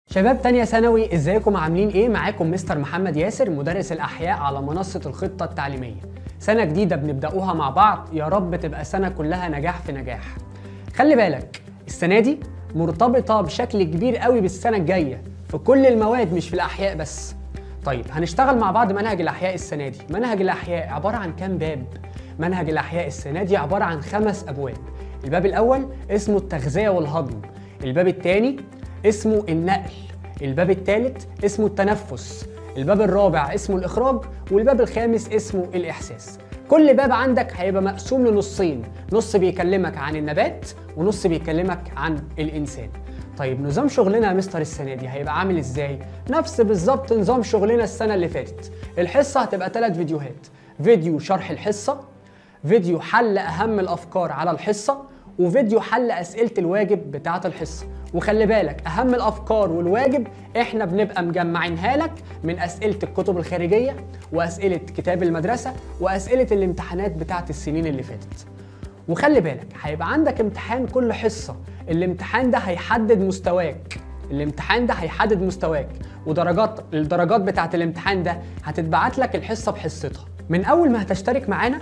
شباب تانية ثانوي ازيكم عاملين ايه معاكم مستر محمد ياسر مدرس الاحياء على منصة الخطة التعليمية سنة جديدة بنبدأوها مع بعض يا رب تبقى سنة كلها نجاح في نجاح خلي بالك السنة دي مرتبطة بشكل كبير قوي بالسنة الجاية في كل المواد مش في الاحياء بس طيب هنشتغل مع بعض منهج الاحياء السنة دي منهج الاحياء عبارة عن كام باب منهج الاحياء السنة دي عبارة عن خمس ابواب الباب الاول اسمه التغذية والهضم الباب الثاني اسمه النقل الباب الثالث اسمه التنفس الباب الرابع اسمه الإخراج والباب الخامس اسمه الإحساس كل باب عندك هيبقى مقسوم لنصين نص بيكلمك عن النبات ونص بيكلمك عن الإنسان طيب نظام شغلنا يا مستر السنة دي هيبقى عامل ازاي؟ نفس بالظبط نظام شغلنا السنة اللي فاتت الحصة هتبقى ثلاث فيديوهات فيديو شرح الحصة فيديو حل أهم الأفكار على الحصة وفيديو حل أسئلة الواجب بتاعة الحصة وخلي بالك أهم الأفكار والواجب إحنا بنبقى مجمعينها لك من أسئلة الكتب الخارجية وأسئلة كتاب المدرسة وأسئلة الامتحانات بتاعة السنين اللي فاتت وخلي بالك هيبقى عندك امتحان كل حصة الامتحان ده هيحدد مستواك الامتحان ده هيحدد مستواك ودرجات الدرجات بتاعة الامتحان ده هتتبعت لك الحصة بحصتها من أول ما هتشترك معانا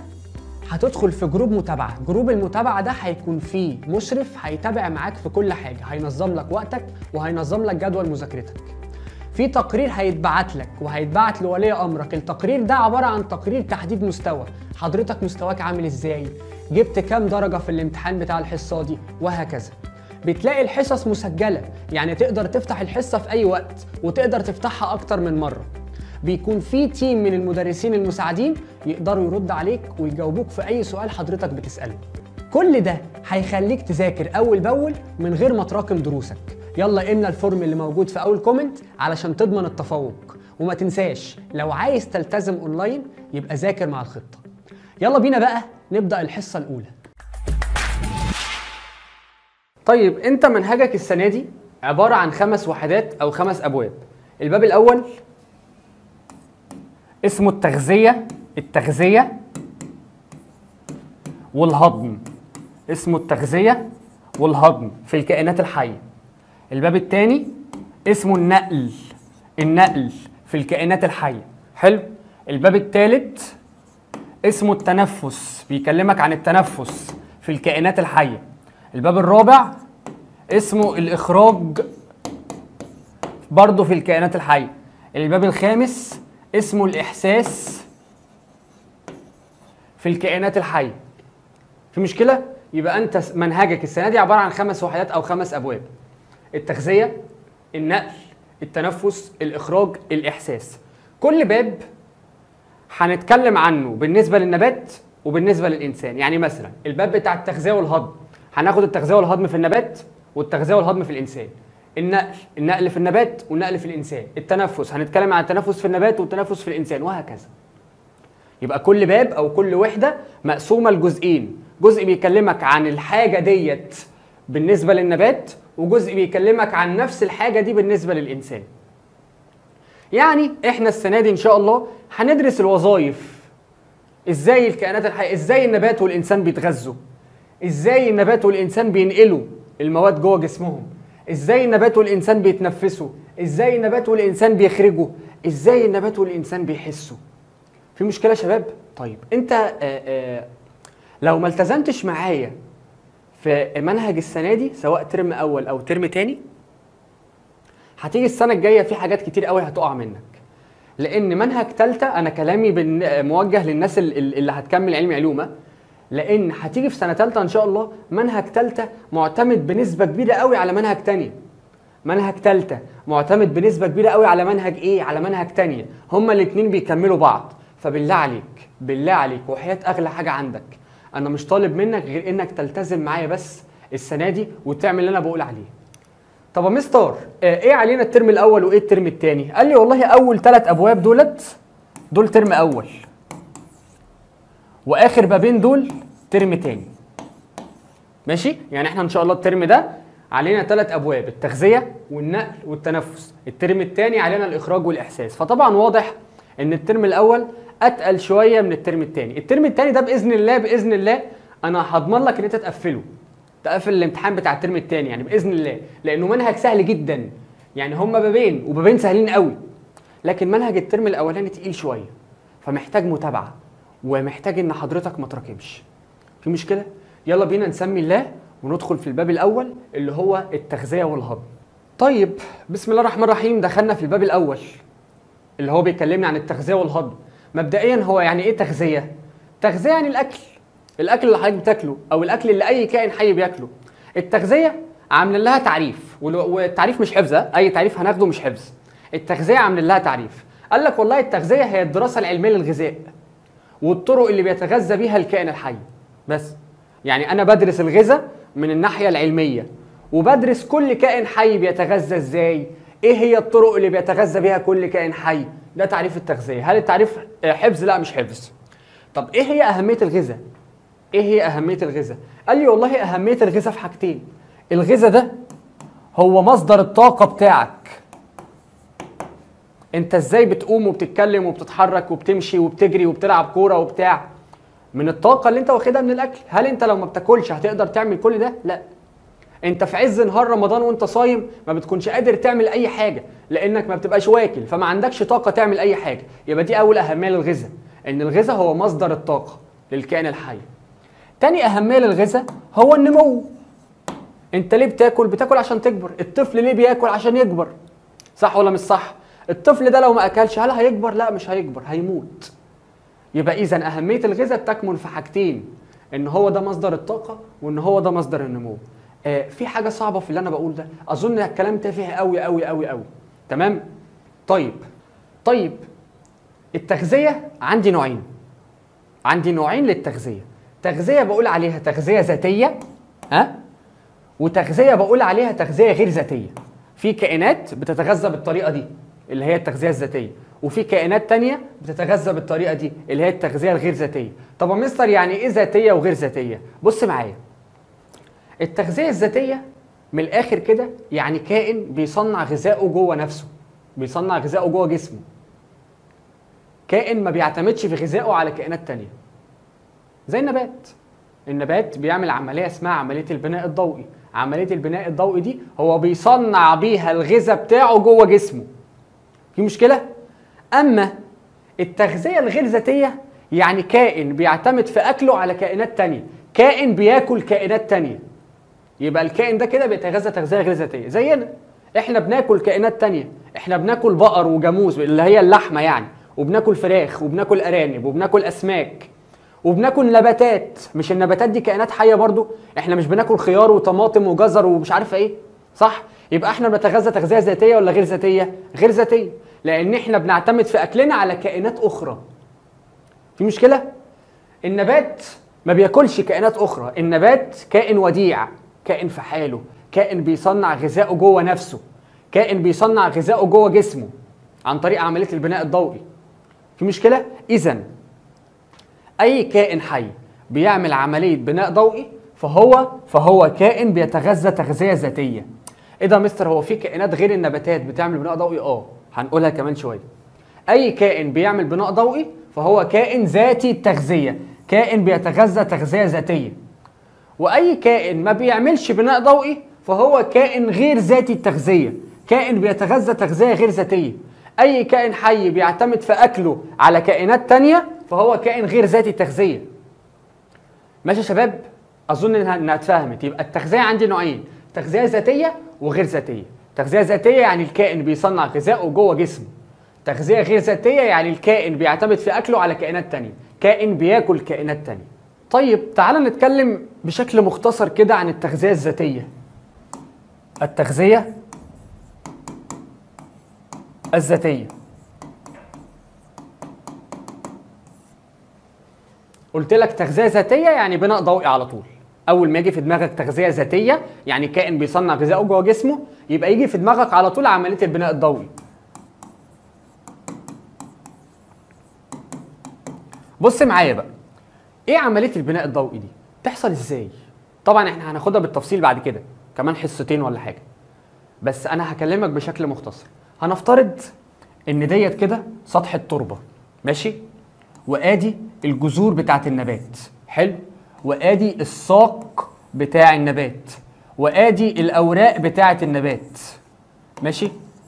هتدخل في جروب متابعة جروب المتابعة ده هيكون فيه مشرف هيتابع معاك في كل حاجة هينظم لك وقتك وهينظم لك جدول مذاكرتك في تقرير هيتبعت لك وهيتبعت لولي امرك التقرير ده عبارة عن تقرير تحديد مستوى حضرتك مستواك عامل ازاي جبت كام درجة في الامتحان بتاع الحصة دي وهكذا بتلاقي الحصص مسجلة يعني تقدر تفتح الحصة في أي وقت وتقدر تفتحها أكتر من مرة بيكون في تيم من المدرسين المساعدين يقدروا يرد عليك ويجاوبوك في اي سؤال حضرتك بتساله كل ده هيخليك تذاكر اول باول من غير ما تراكم دروسك يلا املى الفورم اللي موجود في اول كومنت علشان تضمن التفوق وما تنساش لو عايز تلتزم اونلاين يبقى ذاكر مع الخطه يلا بينا بقى نبدا الحصه الاولى طيب انت منهجك السنه دي عباره عن خمس وحدات او خمس ابواب الباب الاول اسمه التغذية التغذية والهضم اسمه التغذية والهضم في الكائنات الحية الباب الثاني اسمه النقل النقل في الكائنات الحية حلو الباب الثالث اسمه التنفس بيكلمك عن التنفس في الكائنات الحية الباب الرابع اسمه الإخراج برضه في الكائنات الحية الباب الخامس اسمه الإحساس في الكائنات الحية في مشكلة؟ يبقى أنت منهجك السنة دي عبارة عن خمس وحدات أو خمس أبواب التغذية النقل التنفس الإخراج الإحساس كل باب هنتكلم عنه بالنسبة للنبات وبالنسبة للإنسان يعني مثلا الباب بتاع التغذية والهضم هناخد التغذية والهضم في النبات والتغذية والهضم في الإنسان النقل النقل في النبات والنقل في الانسان التنفس هنتكلم عن التنفس في النبات والتنفس في الانسان وهكذا يبقى كل باب او كل وحده مقسومه لجزئين جزء بيكلمك عن الحاجه ديت بالنسبه للنبات وجزء بيكلمك عن نفس الحاجه دي بالنسبه للانسان يعني احنا السنه دي ان شاء الله هندرس الوظائف ازاي الكائنات الحيه ازاي النبات والانسان بيتغذوا ازاي النبات والانسان بينقلوا المواد جوه جسمهم ازاي النبات والانسان بيتنفسوا ازاي النبات والانسان بيخرجوا ازاي النبات والانسان بيحسوا في مشكله يا شباب طيب انت آآ آآ لو ما التزمتش معايا في منهج السنه دي سواء ترم اول او ترم تاني هتيجي السنه الجايه في حاجات كتير قوي هتقع منك لان منهج تالتة انا كلامي موجه للناس اللي هتكمل علم علومه لان هتيجي في سنه ثالثه ان شاء الله منهج ثالثه معتمد بنسبه كبيره قوي على منهج تانية منهج ثالثه معتمد بنسبه كبيره قوي على منهج ايه على منهج تانية هما الاثنين بيكملوا بعض فبالله عليك بالله عليك وحياه اغلى حاجه عندك انا مش طالب منك غير انك تلتزم معايا بس السنه دي وتعمل اللي انا بقول عليه طب يا مستر ايه علينا الترم الاول وايه الترم الثاني قال لي والله اول ثلاث ابواب دولت دول ترم اول واخر بابين دول ترم تاني ماشي يعني احنا ان شاء الله الترم ده علينا ثلاث ابواب التغذيه والنقل والتنفس الترم الثاني علينا الاخراج والاحساس فطبعا واضح ان الترم الاول اتقل شويه من الترم الثاني الترم الثاني ده باذن الله باذن الله انا هضمن لك ان انت تقفله تقفل الامتحان بتاع الترم الثاني يعني باذن الله لانه منهج سهل جدا يعني هما بابين وبابين سهلين قوي لكن منهج الترم الاولاني تقيل شويه فمحتاج متابعه ومحتاج ان حضرتك ما تراكمش في مشكله يلا بينا نسمي الله وندخل في الباب الاول اللي هو التغذيه والهضم طيب بسم الله الرحمن الرحيم دخلنا في الباب الاول اللي هو بيكلمنا عن التغذيه والهضم مبدئيا هو يعني ايه تغذيه تغذيه يعني الاكل الاكل اللي حضرتك بتاكله او الاكل اللي اي كائن حي بياكله التغذيه عاملين لها تعريف والتعريف مش حفظ اي تعريف هناخده مش حفظ التغذيه عاملين لها تعريف قال لك والله التغذيه هي الدراسه العلميه للغذاء والطرق اللي بيتغذى بيها الكائن الحي بس يعني انا بدرس الغذاء من الناحيه العلميه وبدرس كل كائن حي بيتغذى ازاي ايه هي الطرق اللي بيتغذى بيها كل كائن حي ده تعريف التغذيه هل التعريف حفظ لا مش حفظ طب ايه هي اهميه الغذاء ايه هي اهميه الغذاء قال لي والله اهميه الغذاء في حاجتين الغذاء ده هو مصدر الطاقه بتاعك انت ازاي بتقوم وبتتكلم وبتتحرك وبتمشي وبتجري وبتلعب كوره وبتاع من الطاقه اللي انت واخدها من الاكل هل انت لو ما بتاكلش هتقدر تعمل كل ده لا انت في عز نهار رمضان وانت صايم ما بتكونش قادر تعمل اي حاجه لانك ما بتبقاش واكل فما عندكش طاقه تعمل اي حاجه يبقى دي اول اهميه للغذاء ان الغذاء هو مصدر الطاقه للكائن الحي تاني اهميه للغذاء هو النمو انت ليه بتاكل بتاكل عشان تكبر الطفل ليه بياكل عشان يكبر صح ولا مش صح الطفل ده لو ما اكلش هل هيكبر لا مش هيكبر هيموت يبقى اذا اهميه الغذاء بتكمن في حاجتين ان هو ده مصدر الطاقه وان هو ده مصدر النمو آه في حاجه صعبه في اللي انا بقول ده اظن الكلام تافه قوي قوي قوي قوي تمام طيب طيب التغذيه عندي نوعين عندي نوعين للتغذيه تغذيه بقول عليها تغذيه ذاتيه ها وتغذيه بقول عليها تغذيه غير ذاتيه في كائنات بتتغذى بالطريقه دي اللي هي التغذيه الذاتيه وفي كائنات تانية بتتغذى بالطريقه دي اللي هي التغذيه الغير ذاتيه طب يا مستر يعني ايه ذاتيه وغير ذاتيه بص معايا التغذيه الذاتيه من الاخر كده يعني كائن بيصنع غذائه جوه نفسه بيصنع غذائه جوه جسمه كائن ما بيعتمدش في غذائه على كائنات تانية زي النبات النبات بيعمل عمليه اسمها عمليه البناء الضوئي عمليه البناء الضوئي دي هو بيصنع بيها الغذاء بتاعه جوه جسمه في مشكله اما التغذيه الغير ذاتيه يعني كائن بيعتمد في اكله على كائنات تانية كائن بياكل كائنات تانية يبقى الكائن ده كده بيتغذى تغذيه غير ذاتيه زينا احنا بناكل كائنات تانية احنا بناكل بقر وجاموس اللي هي اللحمه يعني وبناكل فراخ وبناكل ارانب وبناكل اسماك وبناكل نباتات مش النباتات دي كائنات حيه برضو احنا مش بناكل خيار وطماطم وجزر ومش عارفه ايه صح يبقى احنا بنتغذى تغذيه ذاتيه ولا غير ذاتيه غير ذاتيه لان احنا بنعتمد في اكلنا على كائنات اخرى في مشكله النبات ما بياكلش كائنات اخرى النبات كائن وديع كائن في حاله كائن بيصنع غذائه جوه نفسه كائن بيصنع غذائه جوه جسمه عن طريق عمليه البناء الضوئي في مشكله اذا اي كائن حي بيعمل عمليه بناء ضوئي فهو فهو كائن بيتغذى تغذيه ذاتيه ايه ده يا مستر هو في كائنات غير النباتات بتعمل بناء ضوئي اه هنقولها كمان شويه اي كائن بيعمل بناء ضوئي فهو كائن ذاتي التغذيه كائن بيتغذى تغذيه ذاتيه واي كائن ما بيعملش بناء ضوئي فهو كائن غير ذاتي التغذيه كائن بيتغذى تغذيه غير ذاتيه اي كائن حي بيعتمد في اكله على كائنات تانية فهو كائن غير ذاتي التغذيه ماشي يا شباب اظن انها اتفهمت يبقى التغذيه عندي نوعين تغذيه ذاتيه وغير ذاتيه تغذيه ذاتيه يعني الكائن بيصنع غذائه جوه جسمه تغذيه غير ذاتيه يعني الكائن بيعتمد في اكله على كائنات تانية كائن بياكل كائنات تانية طيب تعال نتكلم بشكل مختصر كده عن التغذيه الذاتيه التغذيه الذاتيه قلت لك تغذيه ذاتيه يعني بناء ضوئي على طول اول ما يجي في دماغك تغذيه ذاتيه يعني كائن بيصنع غذائه جوه جسمه يبقى يجي في دماغك على طول عمليه البناء الضوئي بص معايا بقى ايه عمليه البناء الضوئي دي تحصل ازاي طبعا احنا هناخدها بالتفصيل بعد كده كمان حصتين ولا حاجه بس انا هكلمك بشكل مختصر هنفترض ان ديت كده سطح التربه ماشي وادي الجذور بتاعت النبات حلو وادي الساق بتاع النبات وادي الاوراق بتاعه النبات ماشي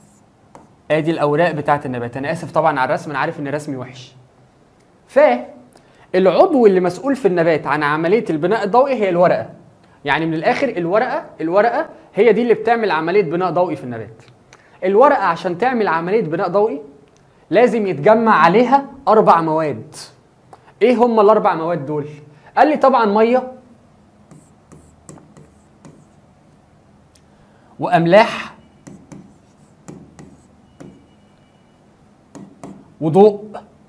ادي الاوراق بتاعه النبات انا اسف طبعا على الرسم انا عارف ان رسمي وحش ف العضو اللي مسؤول في النبات عن عمليه البناء الضوئي هي الورقه يعني من الاخر الورقه الورقه هي دي اللي بتعمل عمليه بناء ضوئي في النبات الورقه عشان تعمل عمليه بناء ضوئي لازم يتجمع عليها اربع مواد ايه هم الاربع مواد دول قال لي طبعا ميه واملاح وضوء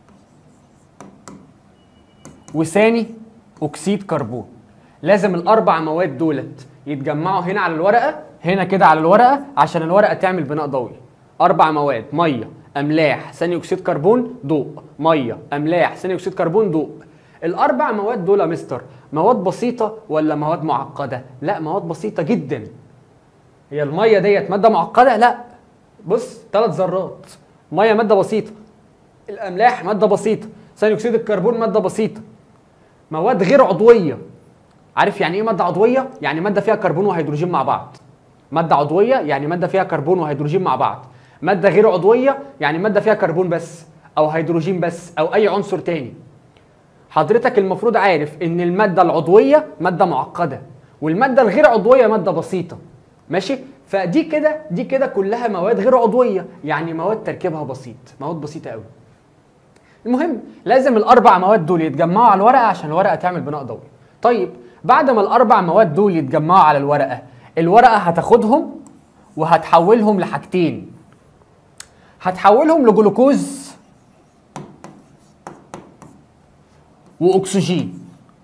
وثاني اكسيد كربون لازم الاربع مواد دولت يتجمعوا هنا على الورقه هنا كده على الورقه عشان الورقه تعمل بناء ضوئي اربع مواد ميه املاح ثاني اكسيد كربون ضوء ميه املاح ثاني اكسيد كربون ضوء الاربع مواد دول يا مستر مواد بسيطه ولا مواد معقده لا مواد بسيطه جدا هي الميه ديت ماده معقده لا بص ثلاث ذرات ميه ماده بسيطه الاملاح ماده بسيطه ثاني اكسيد الكربون ماده بسيطه مواد غير عضويه عارف يعني ايه ماده عضويه يعني ماده فيها كربون وهيدروجين مع بعض ماده عضويه يعني ماده فيها كربون وهيدروجين مع بعض ماده غير عضويه يعني ماده فيها كربون بس او هيدروجين بس او اي عنصر تاني حضرتك المفروض عارف ان الماده العضويه ماده معقده والماده الغير عضويه ماده بسيطه ماشي فدي كده دي كده كلها مواد غير عضويه يعني مواد تركيبها بسيط مواد بسيطه قوي المهم لازم الاربع مواد دول يتجمعوا على الورقه عشان الورقه تعمل بناء ضوئي طيب بعد ما الاربع مواد دول يتجمعوا على الورقه الورقه هتاخدهم وهتحولهم لحاجتين هتحولهم لجلوكوز واكسجين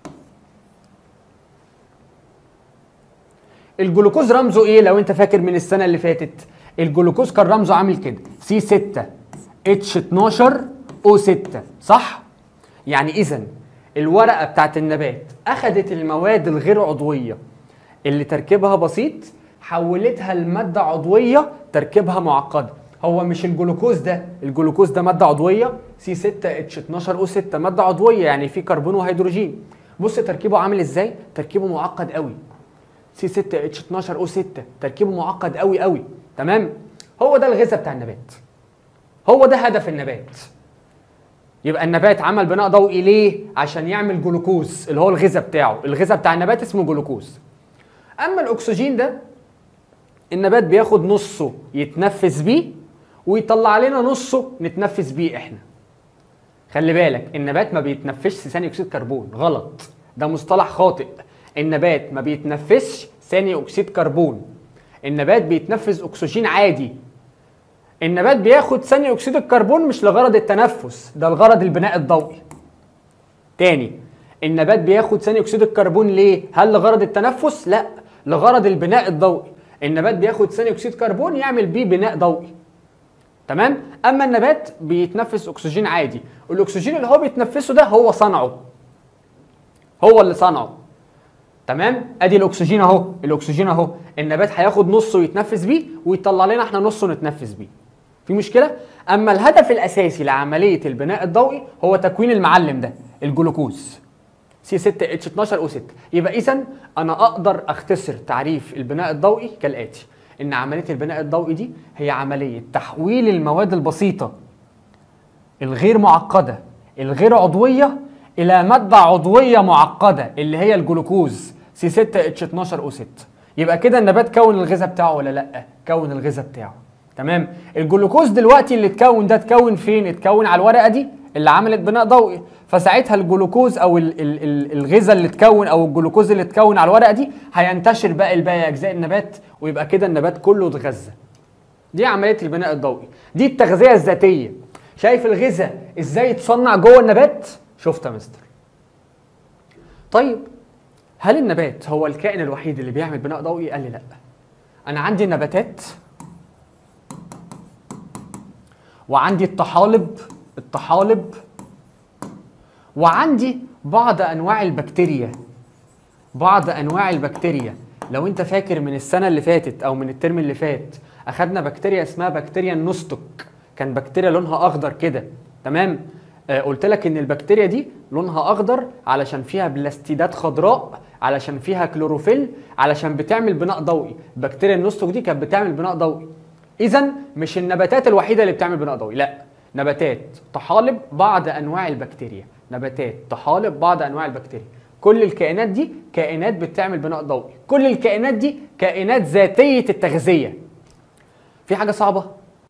الجلوكوز رمزه ايه لو انت فاكر من السنه اللي فاتت الجلوكوز كان رمزه عامل كده سي 6 اتش 12 او 6 صح يعني اذا الورقه بتاعت النبات اخذت المواد الغير عضويه اللي تركيبها بسيط حولتها لماده عضويه تركيبها معقد هو مش الجلوكوز ده الجلوكوز ده ماده عضويه سي 6 اتش 12 او 6 ماده عضويه يعني في كربون وهيدروجين بص تركيبه عامل ازاي تركيبه معقد قوي سي 6 اتش 12 او 6 تركيبه معقد قوي قوي تمام هو ده الغذاء بتاع النبات هو ده هدف النبات يبقى النبات عمل بناء ضوئي ليه عشان يعمل جلوكوز اللي هو الغذاء بتاعه الغذاء بتاع النبات اسمه جلوكوز اما الاكسجين ده النبات بياخد نصه يتنفس بيه ويطلع لنا نصه نتنفس بيه احنا خلي بالك النبات ما بيتنفسش ثاني اكسيد كربون غلط ده مصطلح خاطئ النبات ما بيتنفسش ثاني اكسيد كربون النبات بيتنفس اكسجين عادي النبات بياخد ثاني اكسيد الكربون مش لغرض التنفس ده لغرض البناء الضوئي تاني النبات بياخد ثاني اكسيد الكربون ليه هل لغرض التنفس لا لغرض البناء الضوئي النبات بياخد ثاني اكسيد كربون يعمل بيه بناء ضوئي تمام اما النبات بيتنفس اكسجين عادي الاكسجين اللي هو بيتنفسه ده هو صنعه هو اللي صنعه تمام ادي الاكسجين اهو الاكسجين اهو النبات هياخد نصه يتنفس بيه ويطلع لنا احنا نصه نتنفس بيه في مشكله اما الهدف الاساسي لعمليه البناء الضوئي هو تكوين المعلم ده الجلوكوز سي 6 اتش 12 او 6 يبقى اذا انا اقدر اختصر تعريف البناء الضوئي كالاتي ان عمليه البناء الضوئي دي هي عمليه تحويل المواد البسيطه الغير معقده الغير عضويه الى ماده عضويه معقده اللي هي الجلوكوز سي 6 اتش 12 او 6 يبقى كده النبات كون الغذاء بتاعه ولا لا كون الغذاء بتاعه تمام الجلوكوز دلوقتي اللي اتكون ده اتكون فين اتكون على الورقه دي اللي عملت بناء ضوئي فساعتها الجلوكوز او ال- ال- ال- الغذاء اللي اتكون او الجلوكوز اللي اتكون على الورقه دي هينتشر باقي الباقي اجزاء النبات ويبقى كده النبات كله اتغذى دي عمليه البناء الضوئي دي التغذيه الذاتيه شايف الغذاء ازاي يتصنع جوه النبات شفت يا مستر طيب هل النبات هو الكائن الوحيد اللي بيعمل بناء ضوئي قال لي لا انا عندي نباتات وعندي الطحالب الطحالب وعندي بعض انواع البكتيريا بعض انواع البكتيريا لو انت فاكر من السنه اللي فاتت او من الترم اللي فات اخدنا بكتيريا اسمها بكتيريا النستك كان بكتيريا لونها اخضر كده تمام آه قلت لك ان البكتيريا دي لونها اخضر علشان فيها بلاستيدات خضراء علشان فيها كلوروفيل علشان بتعمل بناء ضوئي بكتيريا النستك دي كانت بتعمل بناء ضوئي اذا مش النباتات الوحيده اللي بتعمل بناء ضوئي لا نباتات طحالب بعض انواع البكتيريا نباتات طحالب بعض انواع البكتيريا كل الكائنات دي كائنات بتعمل بناء ضوئي كل الكائنات دي كائنات ذاتيه التغذيه في حاجه صعبه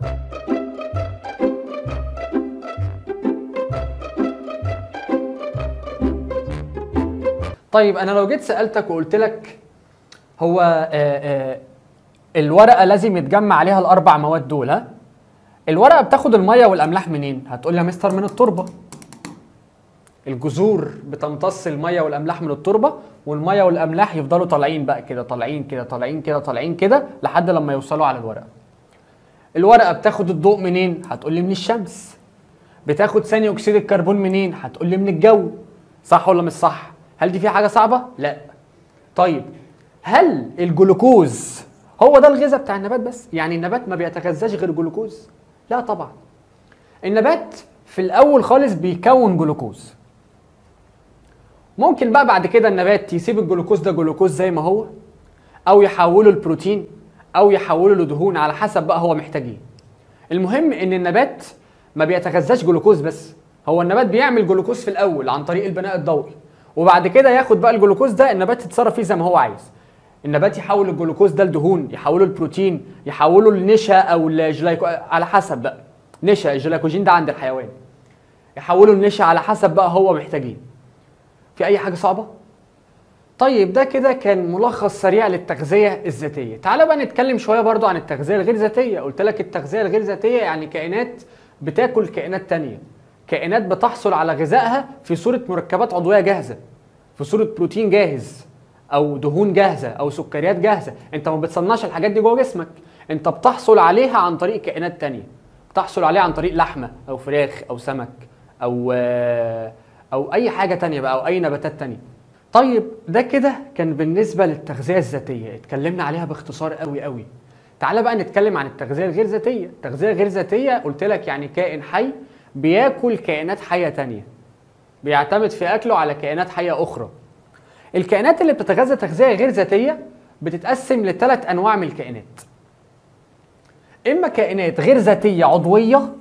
طيب انا لو جيت سالتك وقلت لك هو آه، آه، الورقه لازم يتجمع عليها الاربع مواد دول ها الورقه بتاخد الميه والاملاح منين هتقول لي يا مستر من التربه الجذور بتمتص الميه والاملاح من التربه والميه والاملاح يفضلوا طالعين بقى كده طالعين كده طالعين كده طالعين كده لحد لما يوصلوا على الورقه الورقه بتاخد الضوء منين هتقول لي من الشمس بتاخد ثاني اكسيد الكربون منين هتقول لي من الجو صح ولا مش صح هل دي فيها حاجه صعبه لا طيب هل الجلوكوز هو ده الغذاء بتاع النبات بس يعني النبات ما بيتغذاش غير جلوكوز لا طبعا النبات في الاول خالص بيكون جلوكوز ممكن بقى بعد كده النبات يسيب الجلوكوز ده جلوكوز زي ما هو او يحوله لبروتين او يحوله لدهون على حسب بقى هو محتاج ايه المهم ان النبات ما بيتغذاش جلوكوز بس هو النبات بيعمل جلوكوز في الاول عن طريق البناء الضوئي وبعد كده ياخد بقى الجلوكوز ده النبات يتصرف فيه زي ما هو عايز النبات يحول الجلوكوز ده لدهون يحوله لبروتين يحوله لنشا او لجلايكو على حسب بقى نشا الجلايكوجين ده عند الحيوان يحوله لنشا على حسب بقى هو محتاجين في اي حاجه صعبه طيب ده كده كان ملخص سريع للتغذيه الذاتيه تعال بقى نتكلم شويه برضو عن التغذيه الغير ذاتيه قلت لك التغذيه الغير ذاتيه يعني كائنات بتاكل كائنات تانية كائنات بتحصل على غذائها في صوره مركبات عضويه جاهزه في صوره بروتين جاهز او دهون جاهزه او سكريات جاهزه انت ما بتصنعش الحاجات دي جوه جسمك انت بتحصل عليها عن طريق كائنات تانية بتحصل عليها عن طريق لحمه او فراخ او سمك او آه، او اي حاجه تانية بقى او اي نباتات تانية طيب ده كده كان بالنسبه للتغذيه الذاتيه اتكلمنا عليها باختصار قوي قوي تعالى بقى نتكلم عن التغذيه الغير ذاتيه التغذيه الغير ذاتيه قلت لك يعني كائن حي بياكل كائنات حيه تانية بيعتمد في اكله على كائنات حيه اخرى الكائنات اللي بتتغذى تغذيه غير ذاتيه بتتقسم لثلاث انواع من الكائنات اما كائنات غير ذاتيه عضويه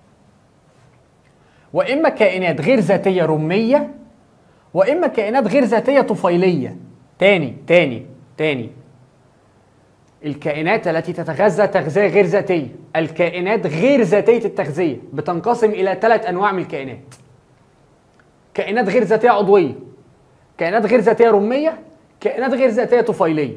واما كائنات غير ذاتيه رميه واما كائنات غير ذاتيه طفيليه تاني تاني تاني الكائنات التي تتغذى تغذيه غير ذاتيه الكائنات غير ذاتيه التغذيه بتنقسم الى ثلاث انواع من الكائنات كائنات غير ذاتيه عضويه كائنات غير ذاتيه رميه كائنات غير ذاتيه طفيليه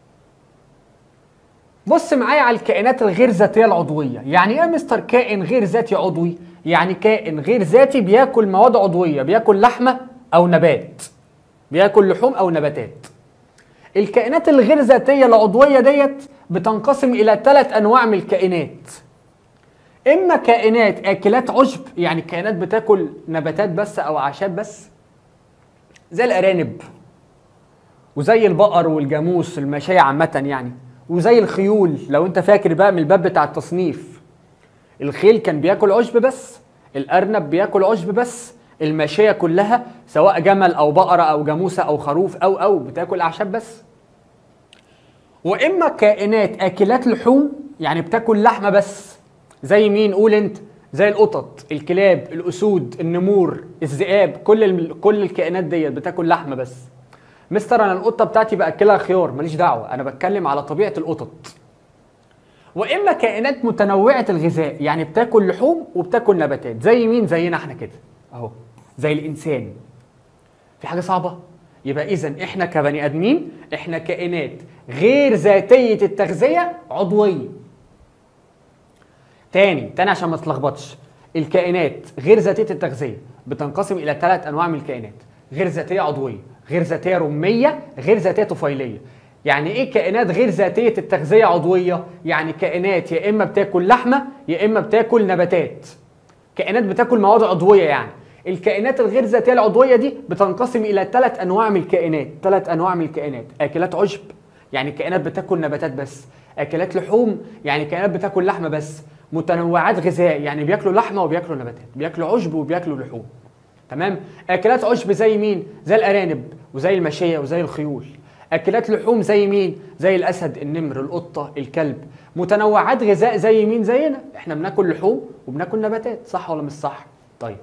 بص معايا على الكائنات الغير ذاتيه العضويه يعني ايه يا مستر كائن غير ذاتي عضوي يعني كائن غير ذاتي بياكل مواد عضويه بياكل لحمه او نبات بياكل لحوم او نباتات الكائنات الغير ذاتيه العضويه ديت بتنقسم الى ثلاث انواع من الكائنات اما كائنات اكلات عشب يعني كائنات بتاكل نباتات بس او اعشاب بس زي الارانب وزي البقر والجاموس الماشيه عامه يعني وزي الخيول لو انت فاكر بقى من الباب بتاع التصنيف الخيل كان بياكل عشب بس الارنب بياكل عشب بس الماشيه كلها سواء جمل او بقره او جاموسه او خروف او او بتاكل اعشاب بس واما كائنات اكلات لحوم يعني بتاكل لحمه بس زي مين قول انت زي القطط الكلاب الاسود النمور الذئاب كل ال... كل الكائنات ديت بتاكل لحمه بس مستر انا القطه بتاعتي باكلها خيار ماليش دعوه انا بتكلم على طبيعه القطط واما كائنات متنوعه الغذاء يعني بتاكل لحوم وبتاكل نباتات زي مين زينا احنا كده اهو زي الانسان في حاجه صعبه يبقى اذا احنا كبني ادمين احنا كائنات غير ذاتيه التغذيه عضويه تاني تاني عشان ما تتلخبطش الكائنات غير ذاتيه التغذيه بتنقسم الى ثلاث انواع من الكائنات غير ذاتيه عضويه غير ذاتيه رميه غير ذاتيه طفيليه يعني ايه كائنات غير ذاتيه التغذيه عضويه يعني كائنات يا اما بتاكل لحمه يا اما بتاكل نباتات كائنات بتاكل مواد عضويه يعني الكائنات الغير ذاتيه العضويه دي بتنقسم الى ثلاث انواع من الكائنات ثلاث انواع من الكائنات اكلات عشب يعني كائنات بتاكل نباتات بس اكلات لحوم يعني كائنات بتاكل لحمه بس متنوعات غذاء يعني بياكلوا لحمه وبياكلوا نباتات بياكلوا عشب وبياكلوا لحوم تمام اكلات عشب زي مين زي الارانب وزي الماشيه وزي الخيول اكلات لحوم زي مين زي الاسد النمر القطه الكلب متنوعات غذاء زي مين زينا احنا بناكل لحوم وبناكل نباتات صح ولا مش صح طيب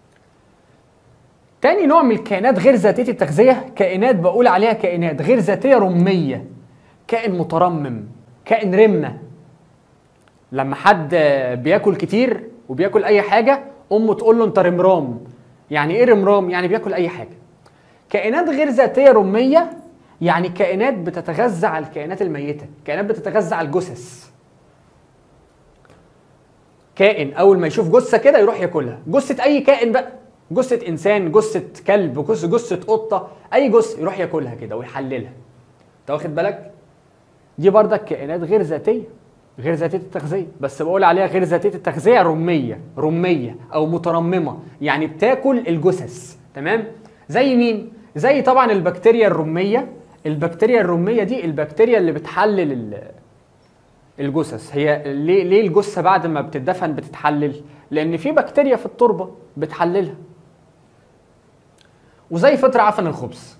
تاني نوع من الكائنات غير ذاتيه التغذيه كائنات بقول عليها كائنات غير ذاتيه رميه كائن مترمم كائن رمه لما حد بياكل كتير وبياكل اي حاجه امه تقول له انت رمرام يعني ايه رمرام يعني بياكل اي حاجه كائنات غير ذاتيه رميه يعني كائنات بتتغذى على الكائنات الميته كائنات بتتغذى على الجثث كائن اول ما يشوف جثه كده يروح ياكلها جثه اي كائن بقى جثه انسان جثه كلب جثه جثه قطه اي جثه يروح ياكلها كده ويحللها انت واخد بالك دي بردك كائنات غير ذاتيه غير ذاتيه التغذيه بس بقول عليها غير ذاتيه التغذيه رميه رميه او مترممه يعني بتاكل الجثث تمام زي مين زي طبعا البكتيريا الرميه البكتيريا الرميه دي البكتيريا اللي بتحلل ال- الجثث هي ليه ليه الجثه بعد ما بتدفن بتتحلل لان في بكتيريا في التربه بتحللها وزي فطر عفن الخبز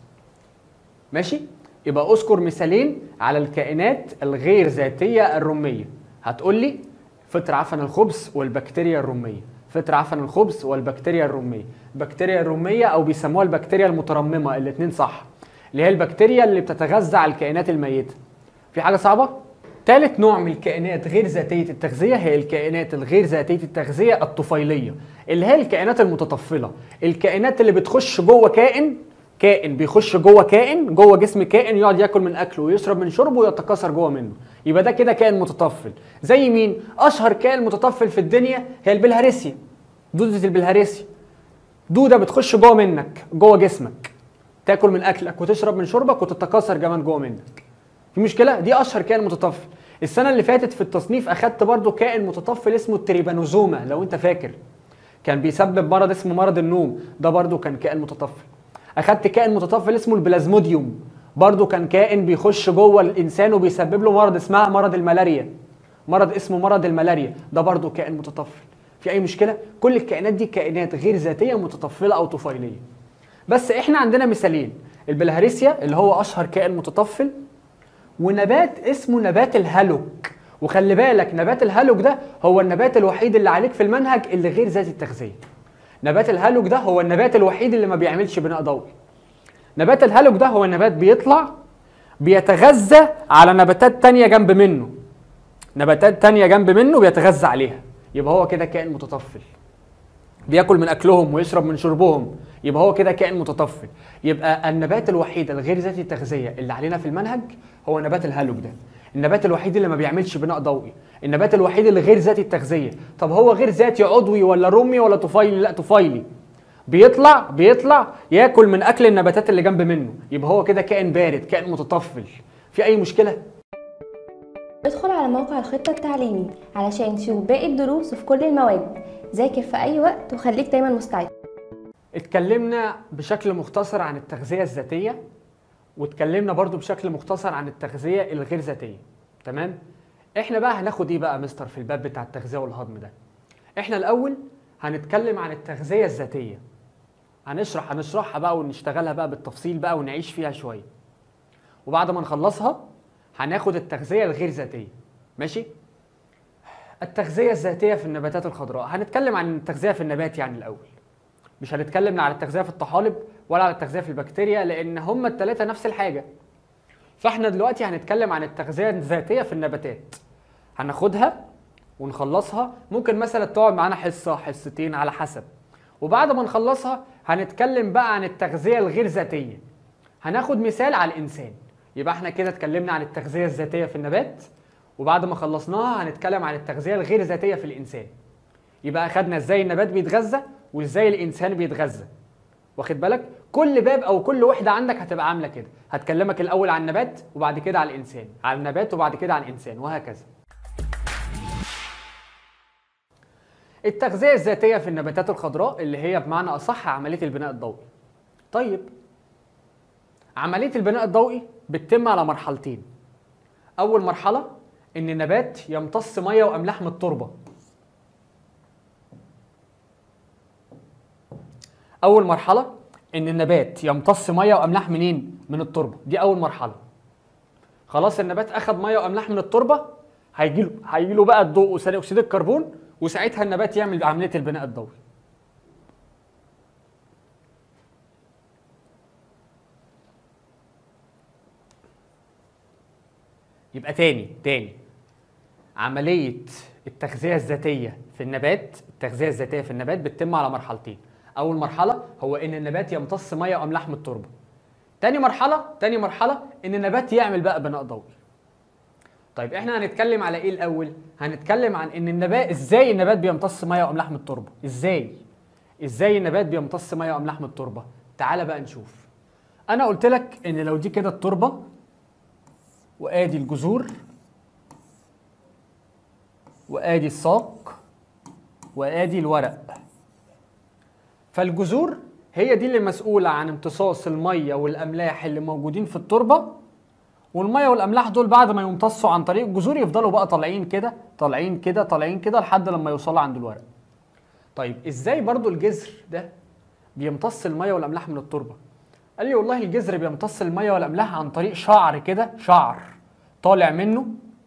ماشي يبقى اذكر مثالين على الكائنات الغير ذاتيه الرميه هتقول لي فطر عفن الخبز والبكتيريا الرميه فطر عفن الخبز والبكتيريا الرميه البكتيريا الرميه او بيسموها البكتيريا المترممه الاثنين صح اللي هي البكتيريا اللي بتتغذى على الكائنات الميته في حاجه صعبه ثالث نوع من الكائنات غير ذاتيه التغذيه هي الكائنات الغير ذاتيه التغذيه الطفيليه اللي هي الكائنات المتطفله الكائنات اللي بتخش جوه كائن كائن بيخش جوه كائن جوه جسم كائن يقعد ياكل من اكله ويشرب من شربه ويتكاثر جوه منه يبقى ده كده كائن متطفل زي مين اشهر كائن متطفل في الدنيا هي البلهارسيا دوده البلهارسيا دوده بتخش جوه منك جوه جسمك تاكل من اكلك وتشرب من شربك وتتكاثر كمان جوه منك في مشكله دي اشهر كائن متطفل السنه اللي فاتت في التصنيف اخدت برضو كائن متطفل اسمه التريبانوزوما لو انت فاكر كان بيسبب مرض اسمه مرض النوم ده برضو كان كائن متطفل اخدت كائن متطفل اسمه البلازموديوم برضو كان كائن بيخش جوه الانسان وبيسبب له مرض اسمها مرض الملاريا مرض اسمه مرض الملاريا ده برضو كائن متطفل في اي مشكله كل الكائنات دي كائنات غير ذاتيه متطفله او طفيليه بس احنا عندنا مثالين البلهارسيا اللي هو اشهر كائن متطفل ونبات اسمه نبات الهالوك وخلي بالك نبات الهالوك ده هو النبات الوحيد اللي عليك في المنهج اللي غير ذاتي التغذيه نبات الهالوك ده هو النبات الوحيد اللي ما بيعملش بناء ضوئي نبات الهالوك ده هو نبات بيطلع بيتغذى على نباتات تانية جنب منه نباتات تانية جنب منه بيتغذى عليها يبقى هو كده كائن متطفل بياكل من اكلهم ويشرب من شربهم يبقى هو كده كائن متطفل يبقى النبات الوحيد الغير ذاتي التغذيه اللي علينا في المنهج هو نبات الهالوك ده النبات الوحيد اللي ما بيعملش بناء ضوئي النبات الوحيد اللي غير ذاتي التغذيه طب هو غير ذاتي عضوي ولا رمي ولا طفيلي لا طفيلي بيطلع بيطلع ياكل من اكل النباتات اللي جنب منه يبقى هو كده كائن بارد كائن متطفل في اي مشكله ادخل على موقع الخطة التعليمي علشان تشوف باقي الدروس وفي كل المواد ذاكر في أي وقت وخليك دايما مستعد اتكلمنا بشكل مختصر عن التغذية الذاتية واتكلمنا برضو بشكل مختصر عن التغذية الغير ذاتية تمام احنا بقى هناخد ايه بقى يا مستر في الباب بتاع التغذية والهضم ده احنا الاول هنتكلم عن التغذية الذاتية هنشرح هنشرحها بقى ونشتغلها بقى بالتفصيل بقى ونعيش فيها شوية وبعد ما نخلصها هناخد التغذية الغير ذاتية ماشي التغذية الذاتية في النباتات الخضراء هنتكلم عن التغذية في النبات يعني الأول مش هنتكلم على التغذية في الطحالب ولا على التغذية في البكتيريا لأن هما التلاتة نفس الحاجة فاحنا دلوقتي هنتكلم عن التغذية الذاتية في النباتات هناخدها ونخلصها ممكن مثلا تقعد معانا حصة حصتين على حسب وبعد ما نخلصها هنتكلم بقى عن التغذية الغير ذاتية هناخد مثال على الإنسان يبقى احنا كده اتكلمنا عن التغذية الذاتية في النبات وبعد ما خلصناها هنتكلم عن التغذية الغير ذاتية في الإنسان يبقى أخدنا إزاي النبات بيتغذى وإزاي الإنسان بيتغذى واخد بالك كل باب أو كل وحدة عندك هتبقى عاملة كده هتكلمك الأول عن النبات وبعد كده على الإنسان على النبات وبعد كده على الإنسان وهكذا التغذية الذاتية في النباتات الخضراء اللي هي بمعنى أصح عملية البناء الضوئي طيب عملية البناء الضوئي بتتم على مرحلتين أول مرحلة إن النبات يمتص مية وأملاح من التربة أول مرحلة ان النبات يمتص ميه واملاح منين من التربه دي اول مرحله خلاص النبات اخذ ميه واملاح من التربه هيجي له هيجي له بقى الضوء وثاني اكسيد الكربون وساعتها النبات يعمل عمليه البناء الضوئي يبقى تاني تاني عملية التغذية الذاتية في النبات التغذية الذاتية في النبات بتتم على مرحلتين أول مرحلة هو إن النبات يمتص مية وأملاح من التربة تاني مرحلة تاني مرحلة إن النبات يعمل بقى بناء ضوئي طيب احنا هنتكلم على ايه الاول هنتكلم عن ان النبات ازاي النبات بيمتص ميه واملاح من التربه ازاي ازاي النبات بيمتص ميه واملاح من التربه تعال بقى نشوف انا قلت لك ان لو دي كده التربه وادي الجذور وادي الساق وادي الورق فالجذور هي دي اللي مسؤوله عن امتصاص الميه والاملاح اللي موجودين في التربه والميه والاملاح دول بعد ما يمتصوا عن طريق الجذور يفضلوا بقى طالعين كده طالعين كده طالعين كده لحد لما يوصلوا عند الورق طيب ازاي برضو الجذر ده بيمتص الميه والاملاح من التربه قال لي والله الجذر بيمتص الميه والاملاح عن طريق شعر كده شعر طالع منه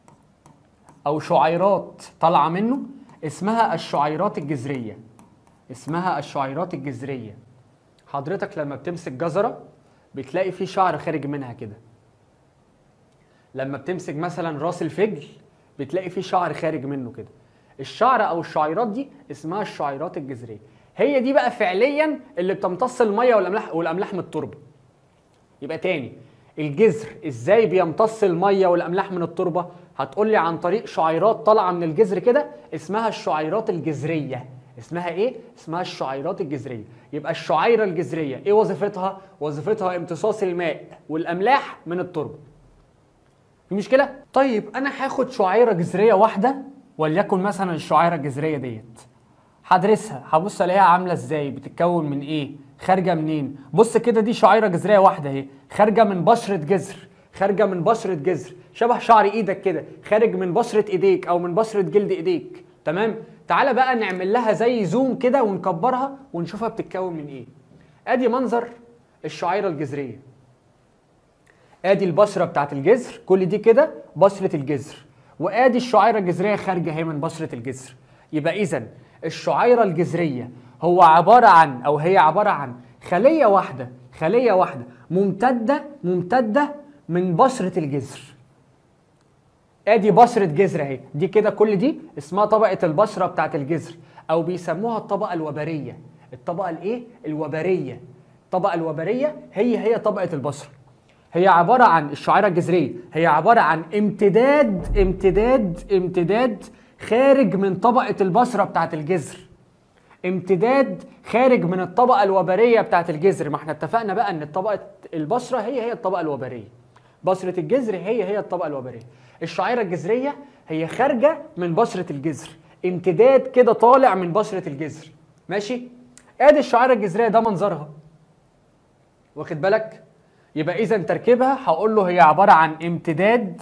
او شعيرات طالعه منه اسمها الشعيرات الجذريه اسمها الشعيرات الجذريه حضرتك لما بتمسك جزره بتلاقي في شعر خارج منها كده لما بتمسك مثلا راس الفجل بتلاقي فيه شعر خارج منه كده الشعر او الشعيرات دي اسمها الشعيرات الجذريه هي دي بقى فعليا اللي بتمتص الميه والاملاح والاملاح من التربه يبقى تاني الجذر ازاي بيمتص الميه والاملاح من التربه هتقول لي عن طريق شعيرات طالعه من الجذر كده اسمها الشعيرات الجذريه اسمها ايه اسمها الشعيرات الجذريه يبقى الشعيره الجذريه ايه وظيفتها وظيفتها امتصاص الماء والاملاح من التربه في مشكله طيب انا هاخد شعيره جذريه واحده وليكن مثلا الشعيره الجذريه ديت هدرسها هبص الاقيها عامله ازاي بتتكون من ايه خارجه منين بص كده دي شعيره جذريه واحده اهي خارجه من بشره جذر خارجه من بشره جذر شبه شعر ايدك كده خارج من بشره ايديك او من بشره جلد ايديك تمام تعالى بقى نعمل لها زي زوم كده ونكبرها ونشوفها بتتكون من ايه ادي منظر الشعيره الجذريه ادي البشره بتاعت الجذر كل دي كده بشره الجذر وادي الشعيره الجذريه خارجه اهي من بشره الجذر يبقى اذا الشعيره الجذريه هو عباره عن او هي عباره عن خليه واحده خليه واحده ممتده ممتده من بشره الجذر ادي بشره جذر اهي دي كده كل دي اسمها طبقه البشره بتاعت الجذر او بيسموها الطبقه الوبريه الطبقه الايه الوبريه الطبقه الوبريه هي هي طبقه البشره هي عبارة عن الشعيرة الجذرية هي عبارة عن امتداد امتداد امتداد خارج من طبقة البشرة بتاعت الجذر امتداد خارج من الطبقة الوبرية بتاعت الجذر ما احنا اتفقنا بقى ان الطبقة البشرة هي هي الطبقة الوبرية بشرة الجذر هي هي الطبقة الوبرية الشعيرة الجذرية هي خارجة من بشرة الجذر امتداد كده طالع من بشرة الجذر ماشي ادي الشعيرة الجذرية ده منظرها واخد بالك يبقى اذا تركيبها هقول له هي عباره عن امتداد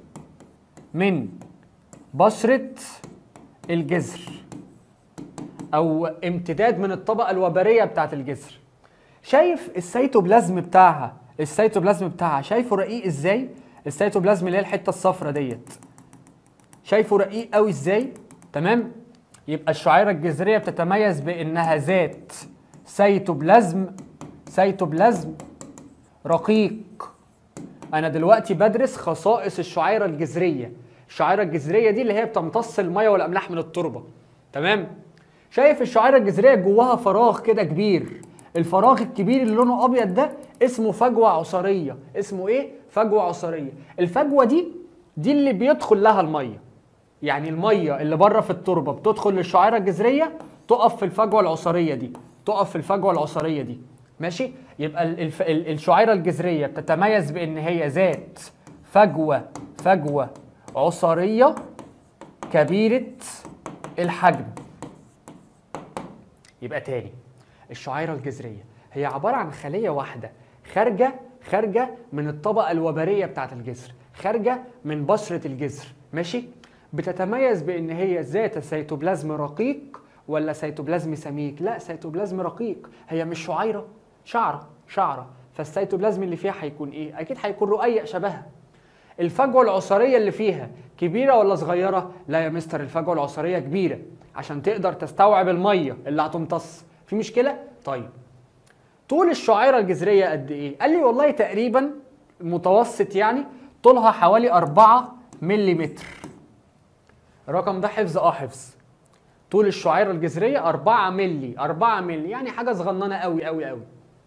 من بشره الجذر او امتداد من الطبقه الوبريه بتاعه الجذر شايف السيتوبلازم بتاعها السيتوبلازم بتاعها شايفه رقيق ازاي السيتوبلازم اللي هي الحته الصفراء ديت شايفه رقيق قوي ازاي تمام يبقى الشعيره الجذريه بتتميز بانها ذات سيتوبلازم سيتوبلازم رقيق انا دلوقتي بدرس خصائص الشعيره الجذريه الشعيره الجذريه دي اللي هي بتمتص الميه والاملاح من التربه تمام شايف الشعيره الجذريه جواها فراغ كده كبير الفراغ الكبير اللي لونه ابيض ده اسمه فجوه عصاريه اسمه ايه فجوه عصاريه الفجوه دي دي اللي بيدخل لها الميه يعني الميه اللي بره في التربه بتدخل للشعيره الجذريه تقف في الفجوه العصاريه دي تقف في الفجوه العصاريه دي ماشي يبقى الف... الشعيره الجذريه بتتميز بان هي ذات فجوه فجوه عصاريه كبيره الحجم يبقى تاني الشعيره الجذريه هي عباره عن خليه واحده خارجه خارجه من الطبقه الوبريه بتاعه الجذر خارجه من بشره الجذر ماشي بتتميز بان هي ذات سيتوبلازم رقيق ولا سيتوبلازم سميك لا سيتوبلازم رقيق هي مش شعيره شعره شعره فالسيتوبلازم اللي فيها هيكون ايه اكيد هيكون رقيق شبهها الفجوه العصاريه اللي فيها كبيره ولا صغيره لا يا مستر الفجوه العصاريه كبيره عشان تقدر تستوعب الميه اللي هتمتص في مشكله طيب طول الشعيره الجذريه قد ايه قال لي والله تقريبا متوسط يعني طولها حوالي 4 ملم الرقم ده حفظ اه حفظ طول الشعيره الجذريه 4 ملي 4 ملي يعني حاجه صغننه قوي قوي قوي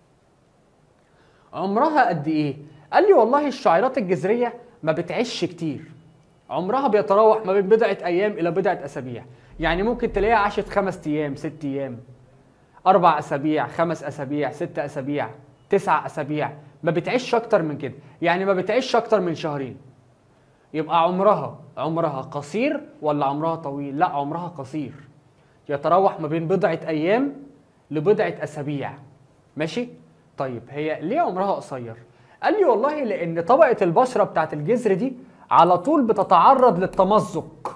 عمرها قد ايه قال لي والله الشعيرات الجذريه ما بتعيش كتير عمرها بيتراوح ما بين بضعه ايام الى بضعه اسابيع يعني ممكن تلاقيها عاشت خمس ايام ست ايام اربع اسابيع خمس اسابيع ست اسابيع تسع اسابيع ما بتعيش اكتر من كده يعني ما بتعيش اكتر من شهرين يبقى عمرها عمرها قصير ولا عمرها طويل لا عمرها قصير يتراوح ما بين بضعة أيام لبضعة أسابيع ماشي طيب هي ليه عمرها قصير قال لي والله لأن طبقة البشرة بتاعت الجذر دي على طول بتتعرض للتمزق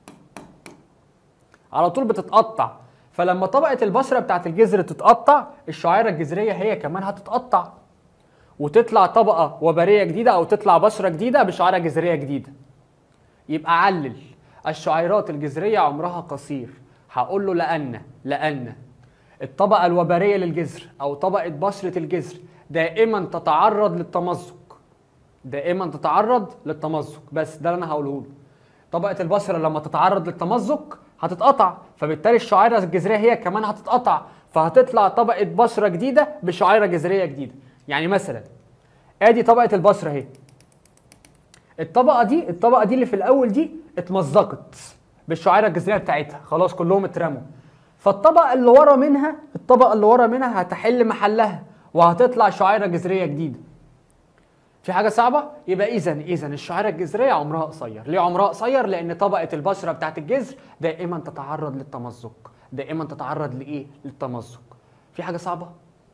على طول بتتقطع فلما طبقة البشرة بتاعت الجذر تتقطع الشعيرة الجذرية هي كمان هتتقطع وتطلع طبقة وبرية جديدة أو تطلع بشرة جديدة بشعيرة جذرية جديدة يبقى علل الشعيرات الجذرية عمرها قصير هقول له لأن لأن الطبقة الوبرية للجذر أو طبقة بشرة الجذر دائما تتعرض للتمزق دائما تتعرض للتمزق بس ده اللي أنا هقوله له طبقة البشرة لما تتعرض للتمزق هتتقطع فبالتالي الشعيرة الجذرية هي كمان هتتقطع فهتطلع طبقة بشرة جديدة بشعيرة جذرية جديدة يعني مثلا ادي طبقة البشرة اهي الطبقة دي الطبقة دي اللي في الأول دي اتمزقت بالشعيرة الجذرية بتاعتها خلاص كلهم اترموا فالطبقة اللي ورا منها الطبقة اللي ورا منها هتحل محلها وهتطلع شعيرة جذرية جديدة في حاجة صعبة؟ يبقى إذا إذا الشعيرة الجذرية عمرها قصير، ليه عمرها قصير؟ لأن طبقة البشرة بتاعت الجذر دائما تتعرض للتمزق، دائما تتعرض لإيه؟ للتمزق. في حاجة صعبة؟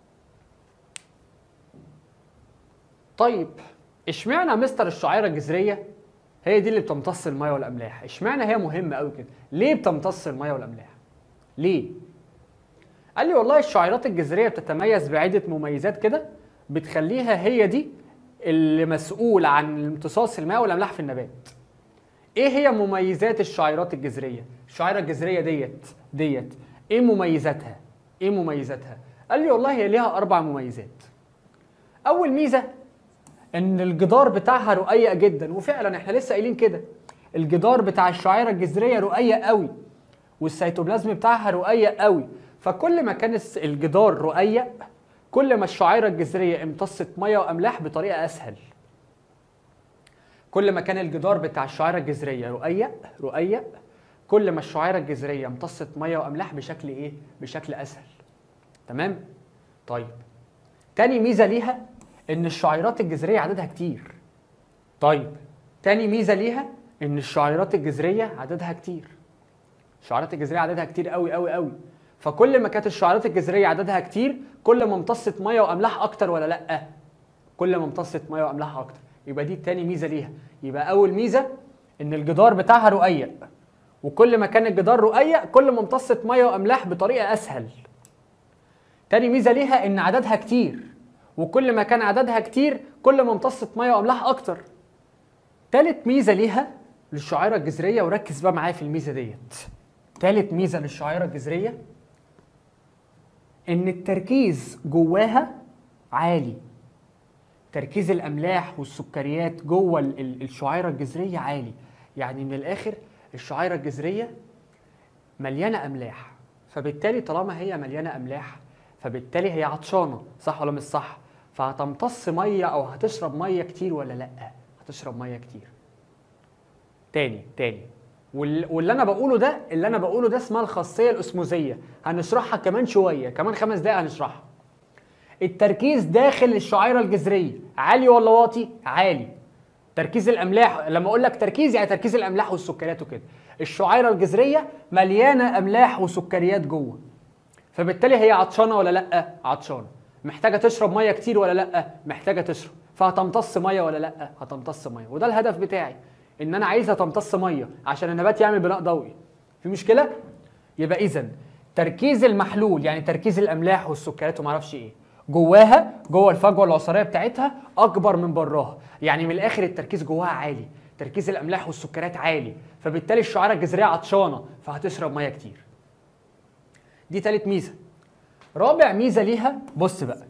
طيب اشمعنى مستر الشعيرة الجذرية هي دي اللي بتمتص المية والأملاح؟ اشمعنى هي مهمة قوي كده؟ ليه بتمتص المية والأملاح؟ ليه؟ قال لي والله الشعيرات الجذرية بتتميز بعدة مميزات كده بتخليها هي دي اللي مسؤول عن امتصاص الماء والاملاح في النبات. ايه هي مميزات الشعيرات الجذريه؟ الشعيره الجذريه ديت ديت ايه مميزاتها؟ ايه مميزاتها؟ قال لي والله هي ليها اربع مميزات. اول ميزه ان الجدار بتاعها رقيق جدا وفعلا احنا لسه قايلين كده الجدار بتاع الشعيره الجذريه رقيق قوي والسيتوبلازم بتاعها رقيق قوي فكل ما كان الجدار رقيق كل ما الشعيرة الجذرية امتصت مية وأملاح بطريقة أسهل كل ما كان الجدار بتاع الشعيرة الجذرية رقيق رقيق كل ما الشعيرة الجذرية امتصت مية وأملاح بشكل إيه؟ بشكل أسهل تمام؟ طيب تاني ميزة ليها إن الشعيرات الجذرية عددها كتير طيب تاني ميزة ليها إن الشعيرات الجذرية عددها كتير الشعيرات الجذرية عددها كتير قوي قوي قوي فكل ما كانت الشعيرات الجذريه عددها كتير كل ما امتصت ميه واملاح اكتر ولا لا كل ما امتصت ميه واملاح اكتر يبقى دي تاني ميزه ليها يبقى اول ميزه ان الجدار بتاعها رقيق وكل ما كان الجدار رقيق كل ما امتصت ميه واملاح بطريقه اسهل تاني ميزه ليها ان عددها كتير وكل ما كان عددها كتير كل ما امتصت ميه واملاح اكتر تالت ميزه ليها للشعيره الجذريه وركز بقى معايا في الميزه ديت تالت ميزه للشعيره الجذريه ان التركيز جواها عالي تركيز الاملاح والسكريات جوه الشعيره الجذريه عالي يعني من الاخر الشعيره الجذريه مليانه املاح فبالتالي طالما هي مليانه املاح فبالتالي هي عطشانه صح ولا مش صح فهتمتص ميه او هتشرب ميه كتير ولا لا هتشرب ميه كتير تاني تاني واللي انا بقوله ده اللي انا بقوله ده اسمها الخاصيه الاسموزيه هنشرحها كمان شويه كمان خمس دقائق هنشرحها التركيز داخل الشعيره الجذريه عالي ولا واطي عالي تركيز الاملاح لما اقول لك تركيز يعني تركيز الاملاح والسكريات وكده الشعيره الجذريه مليانه املاح وسكريات جوه فبالتالي هي عطشانه ولا لا عطشانه محتاجه تشرب ميه كتير ولا لا محتاجه تشرب فهتمتص ميه ولا لا هتمتص ميه وده الهدف بتاعي ان انا عايزها تمتص ميه عشان النبات يعمل بناء ضوئي في مشكله يبقى اذا تركيز المحلول يعني تركيز الاملاح والسكريات وما اعرفش ايه جواها جوه الفجوه العصاريه بتاعتها اكبر من براها يعني من الاخر التركيز جواها عالي تركيز الاملاح والسكريات عالي فبالتالي الشعيره الجذريه عطشانه فهتشرب ميه كتير دي تالت ميزه رابع ميزه ليها بص بقى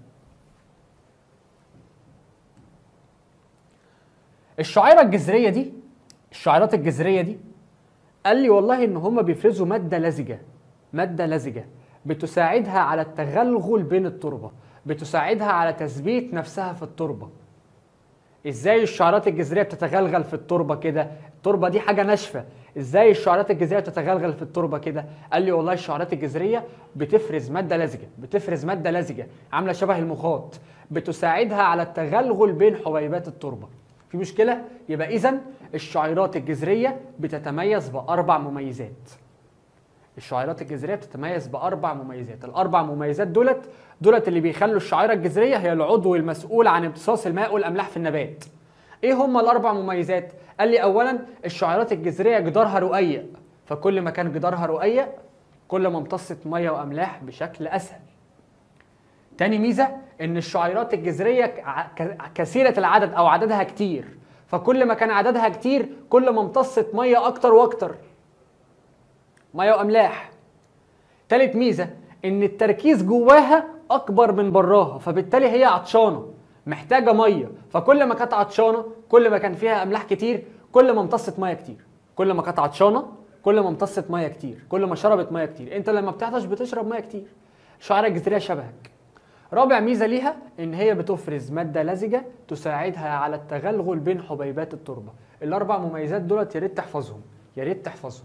الشعيره الجذريه دي الشعيرات الجذريه دي قال لي والله ان هم بيفرزوا ماده لزجه ماده لزجه بتساعدها على التغلغل بين التربه بتساعدها على تثبيت نفسها في التربه ازاي الشعيرات الجذريه بتتغلغل في التربه كده التربه دي حاجه ناشفه ازاي الشعيرات الجذريه بتتغلغل في التربه كده قال لي والله الشعيرات الجذريه بتفرز ماده لزجه بتفرز ماده لزجه عامله شبه المخاط بتساعدها على التغلغل بين حبيبات التربه في مشكله يبقى اذا الشعيرات الجذريه بتتميز باربع مميزات الشعيرات الجذريه بتتميز باربع مميزات الاربع مميزات دولت دولت اللي بيخلوا الشعيره الجذريه هي العضو المسؤول عن امتصاص الماء والاملاح في النبات ايه هم الاربع مميزات قال لي اولا الشعيرات الجذريه جدارها رقيق فكل ما كان جدارها رقيق كل ما امتصت ميه واملاح بشكل اسهل تاني ميزه ان الشعيرات الجذريه ك- كثيره العدد او عددها كتير فكل ما كان عددها كتير كل ما امتصت ميه اكتر واكتر ميه واملاح تالت ميزه ان التركيز جواها اكبر من براها فبالتالي هي عطشانه محتاجه ميه فكل ما كانت عطشانه كل ما كان فيها املاح كتير كل ما امتصت ميه كتير كل ما كانت عطشانه كل ما امتصت ميه كتير كل ما شربت ميه كتير انت لما بتعطش بتشرب ميه كتير الشعيره الجذريه شبهك رابع ميزه ليها ان هي بتفرز ماده لزجه تساعدها على التغلغل بين حبيبات التربه الاربع مميزات دولت يا ريت تحفظهم يا ريت تحفظهم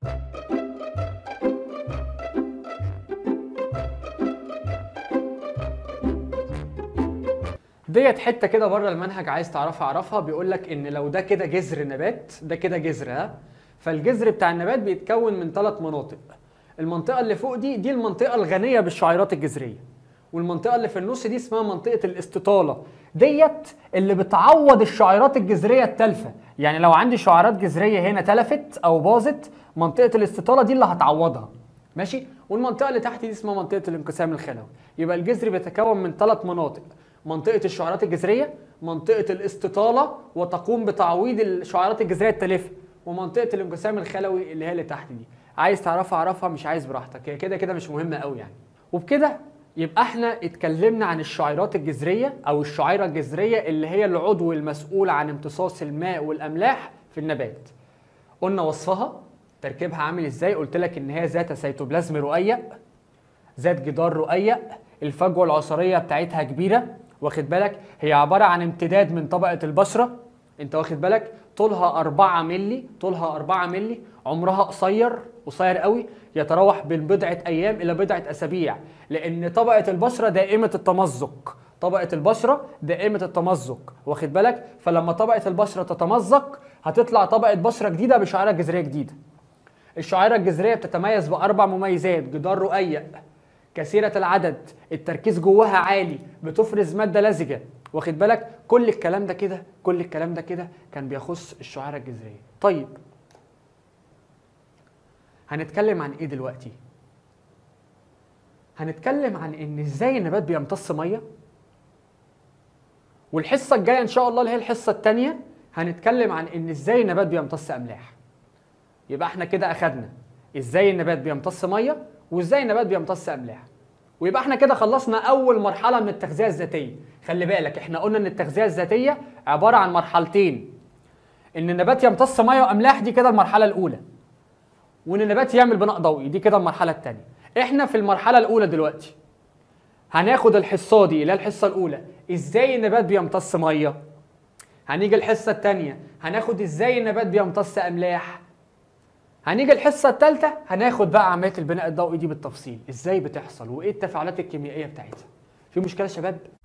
ديت حته كده بره المنهج عايز تعرفها اعرفها بيقول لك ان لو ده كده جذر نبات ده كده جذر ها فالجذر بتاع النبات بيتكون من ثلاث مناطق المنطقه اللي فوق دي دي المنطقه الغنيه بالشعيرات الجذريه والمنطقه اللي في النص دي اسمها منطقه الاستطاله ديت اللي بتعوض الشعيرات الجذريه التالفه يعني لو عندي شعيرات جذريه هنا تلفت او باظت منطقه الاستطاله دي اللي هتعوضها ماشي والمنطقه اللي تحت دي اسمها منطقه الانقسام الخلوي يبقى الجذر بيتكون من ثلاث مناطق منطقه الشعيرات الجذريه منطقه الاستطاله وتقوم بتعويض الشعيرات الجذريه التالفه ومنطقه الانقسام الخلوي اللي هي اللي تحت دي عايز تعرفها اعرفها مش عايز براحتك هي كده كده مش مهمه قوي يعني وبكده يبقى احنا اتكلمنا عن الشعيرات الجذريه او الشعيره الجذريه اللي هي العضو المسؤول عن امتصاص الماء والاملاح في النبات قلنا وصفها تركيبها عامل ازاي قلت لك ان هي ذات سيتوبلازم رقيق ذات جدار رقيق الفجوه العصاريه بتاعتها كبيره واخد بالك هي عباره عن امتداد من طبقه البشره انت واخد بالك طولها 4 مللي طولها 4 مللي عمرها قصير قصير قوي يتراوح بين بضعه ايام الى بضعه اسابيع لان طبقه البشره دائمه التمزق طبقه البشره دائمه التمزق واخد بالك فلما طبقه البشره تتمزق هتطلع طبقه بشره جديده بشعيره جذريه جديده الشعيره الجذريه بتتميز باربع مميزات جدار رقيق كثيرة العدد التركيز جواها عالي بتفرز مادة لزجة واخد بالك كل الكلام ده كده كل الكلام ده كده كان بيخص الشعيرة الجذرية طيب هنتكلم عن ايه دلوقتي هنتكلم عن ان ازاي النبات بيمتص ميه والحصه الجايه ان شاء الله اللي هي الحصه الثانيه هنتكلم عن ان ازاي النبات بيمتص املاح يبقى احنا كده اخدنا ازاي النبات بيمتص ميه وازاي النبات بيمتص املاح ويبقى احنا كده خلصنا اول مرحله من التغذيه الذاتيه خلي بالك احنا قلنا ان التغذيه الذاتيه عباره عن مرحلتين ان النبات يمتص ميه واملاح دي كده المرحله الاولى وان النبات يعمل بناء ضوئي دي كده المرحله الثانيه احنا في المرحله الاولى دلوقتي هناخد الحصه دي اللي هي الحصه الاولى ازاي النبات بيمتص ميه هنيجي الحصه الثانيه هناخد ازاي النبات بيمتص املاح هنيجي الحصه الثالثه هناخد بقى عمليه البناء الضوئي دي بالتفصيل ازاي بتحصل وايه التفاعلات الكيميائيه بتاعتها في مشكله يا شباب